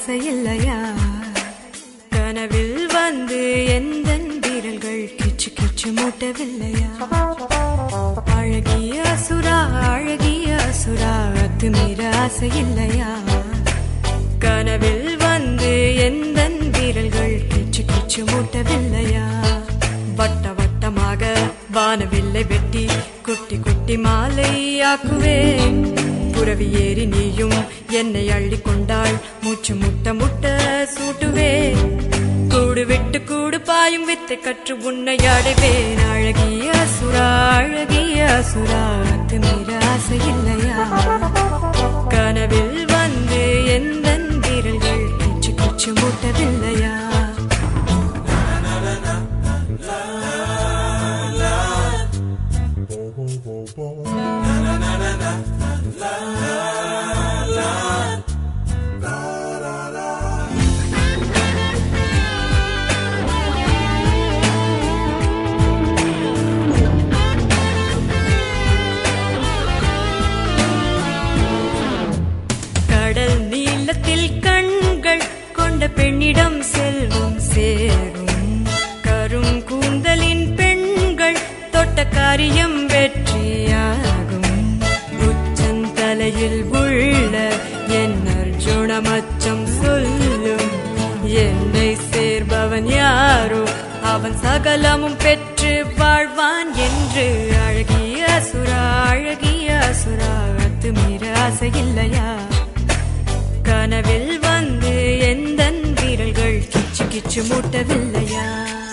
ஆசை இல்லையா கனவில் வந்து எந்த வீரல்கள் கிச்சு கிச்சு மூட்டவில்லையா அழகிய அசுரா அழகிய அசுரா அத்துமீற ஆசை இல்லையா கனவில் வந்து எந்த வீரல்கள் கிச்சு கிச்சு மூட்டவில்லையா வட்ட வட்டமாக வானவில்லை வெட்டி குட்டி குட்டி மாலையாக்குவேன் புறவி ஏறி நீயும் என்னை அள்ளி கொண்டாள் மூச்சு முட்ட முட்ட சூட்டுவேன் கூடு விட்டு கூடு பாயும் வித்தை கற்று உன்னை அடைவேன் அழகிய அசுரா அழகிய அசுரா அத்துமீற ஆசை இல்லையா கனவில் வந்து எந்த வீரல்கள் கிச்சு கிச்சு மூட்டவில்லையா கடல் நீளத்தில் கண்கள் கொண்ட பெண்ணிடம் செல்வம் சேரும் கரும் கூந்தலின் பெண்கள் தொட்ட காரியம் வெற்றியாகும் உச்சந்தலையில் உள்ள என் அர்ஜுன மச்சம் சொல்லும் என்னை சேர்பவன் யாரோ அவன் சகலமும் பெற்று வாழ்வான் என்று அழகிய அசுரா அழகிய அசுரா அத்துமீற ஆசை இல்லையா கனவில் வந்து எந்த வீரல்கள் கிச்சு கிச்சு மூட்டவில்லையா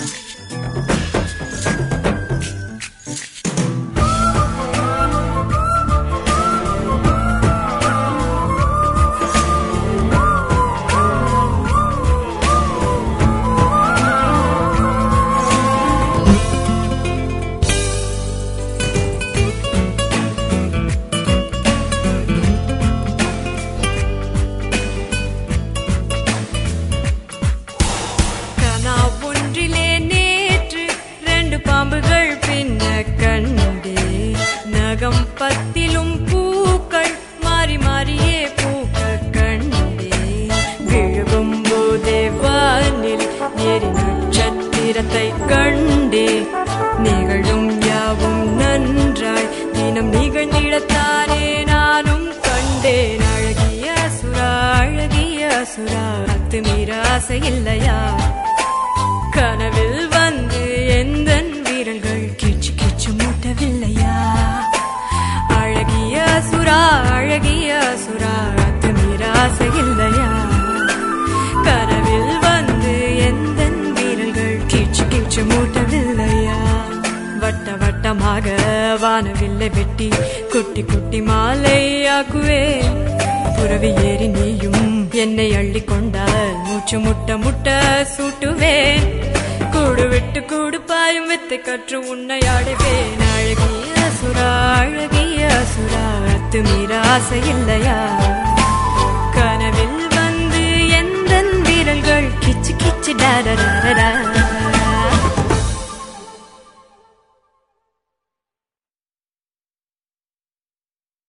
கனா ஒன்றிலே நேற்று ரெண்டு பாம்புகள் பின்ன கண்டே நகம் பத்திலும் பூக்கள் மாறி மாறியே பூக்க கண்டே விழுகும் போதே வானில் ஏறி நட்சத்திரத்தை கண்டே நிகழும் யாவும் நன்றாய் தினம் நிகழ்ந்திடத்தானே நானும் கண்டேன் அழகிய சுரா அழகிய சுரா அத்துமீற ஆசை இல்லையா கனவில் வந்து எந்த வீரல்கள் கிச்சு கிச்சு மூட்டவில்லையா அழகிய சுரா அழகிய சுரா அத்துமீற ஆசை இல்லையா கனவில் வந்து எந்த வீரல்கள் கிச்சு கிச்சு மூட்டவில்லையா வட்ட வட்டமாக வானவில்லை வெட்டி குட்டி குட்டி மாலையாக்குவேன் புறவி ஏறி நீயும் என்னை அள்ளி கொண்டால் மூச்சு முட்ட முட்ட சூட்டுவேன் கூடு விட்டு கூடு பாயும் வித்தை கற்று உன்னை ஆடுவேன் அழகிய சுரா அழகிய சுரா அத்துமீற ஆசை இல்லையா கனவில் வந்து எந்த வீரல்கள் கிச்சு கிச்சு டாடரா